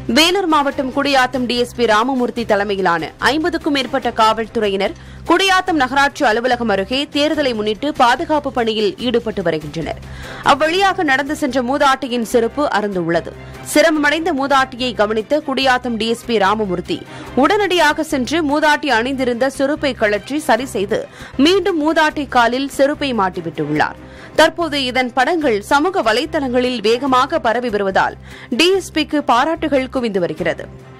வேலூர் மாவட்டம் குடியாத்தம் டிஎஸ்பி ராமமூர்த்தி தலைமையிலான ஐம்பதுக்கும் மேற்பட்ட காவல்துறையினர் குடியாத்தம் நகராட்சி அலுவலகம் அருகே தேர்தலை முன்னிட்டு பாதுகாப்பு பணியில் ஈடுபட்டு வருகின்றனர் அவ்வழியாக நடந்து சென்ற மூதாட்டியின் செருப்பு அறந்துள்ளது சிரமமடைந்த மூதாட்டியை கவனித்த குடியாத்தம் டிஎஸ்பி ராமமூர்த்தி உடனடியாக சென்று மூதாட்டி அணிந்திருந்த செருப்பை கழற்றி சரி செய்து மீண்டும் மூதாட்டி காலில் செருப்பை மாட்டிவிட்டுள்ளார் தற்போது இதன் படங்கள் சமூக வலைதளங்களில் வேகமாக பரவி வருவதால் டிஎஸ்பிக்கு பாராட்டுகள் குவிந்து வருகிறது